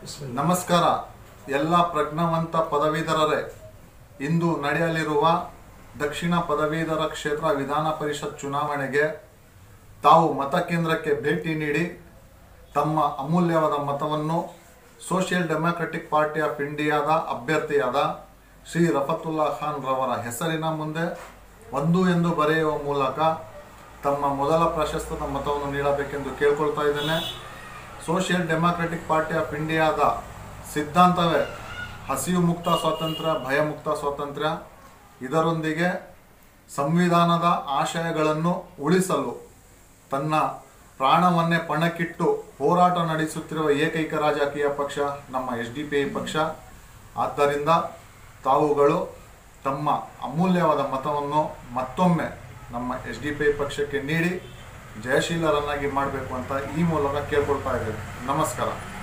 ನಮಸ್ಕಾರ ಎಲ್ಲ ಪ್ರಜ್ಞಾವಂತ ಪದವೀಧರರೇ ಇಂದು ನಡೆಯಲಿರುವ ದಕ್ಷಿಣ ಪದವೀಧರ ಕ್ಷೇತ್ರ ವಿಧಾನ ಪರಿಷತ್ ಚುನಾವಣೆಗೆ ತಾವು ಮತಕೇಂದ್ರಕ್ಕೆ ಭೇಟಿ ನೀಡಿ ತಮ್ಮ ಅಮೂಲ್ಯವಾದ ಮತವನ್ನು ಸೋಷಿಯಲ್ ಡೆಮಾಕ್ರೆಟಿಕ್ ಪಾರ್ಟಿ ಆಫ್ ಇಂಡಿಯಾದ ಅಭ್ಯರ್ಥಿಯಾದ ಶ್ರೀ ರಫತುಲ್ಲಾ ಖಾನ್ ರವರ ಹೆಸರಿನ ಮುಂದೆ ಒಂದು ಎಂದು ಬರೆಯುವ ಮೂಲಕ ತಮ್ಮ ಮೊದಲ ಪ್ರಶಸ್ತದ ಮತವನ್ನು ನೀಡಬೇಕೆಂದು ಕೇಳ್ಕೊಳ್ತಾ ಇದ್ದೇನೆ ಸೋಷಿಯಲ್ ಡೆಮಾಕ್ರೆಟಿಕ್ ಪಾರ್ಟಿ ಆಫ್ ಇಂಡಿಯಾದ ಸಿದ್ಧಾಂತವೇ ಹಸಿವು ಮುಕ್ತ ಸ್ವಾತಂತ್ರ್ಯ ಭಯ ಮುಕ್ತ ಸ್ವಾತಂತ್ರ್ಯ ಇದರೊಂದಿಗೆ ಸಂವಿಧಾನದ ಆಶಯಗಳನ್ನು ಉಳಿಸಲು ತನ್ನ ಪ್ರಾಣವನ್ನೇ ಪಣಕ್ಕಿಟ್ಟು ಹೋರಾಟ ನಡೆಸುತ್ತಿರುವ ಏಕೈಕ ರಾಜಕೀಯ ಪಕ್ಷ ನಮ್ಮ ಎಸ್ ಡಿ ಪಿ ಐ ಪಕ್ಷ ಆದ್ದರಿಂದ ತಾವುಗಳು ತಮ್ಮ ಅಮೂಲ್ಯವಾದ ಮತವನ್ನು ಮತ್ತೊಮ್ಮೆ ನಮ್ಮ ಎಸ್ ಡಿ ಪಿ ಐ ಪಕ್ಷಕ್ಕೆ ನೀಡಿ ಜಯಶೀಲರನ್ನಾಗಿ ಮಾಡಬೇಕು ಅಂತ ಈ ಮೂಲಕ ಕೇಳ್ಕೊಳ್ತಾ ಇದ್ದೇವೆ ನಮಸ್ಕಾರ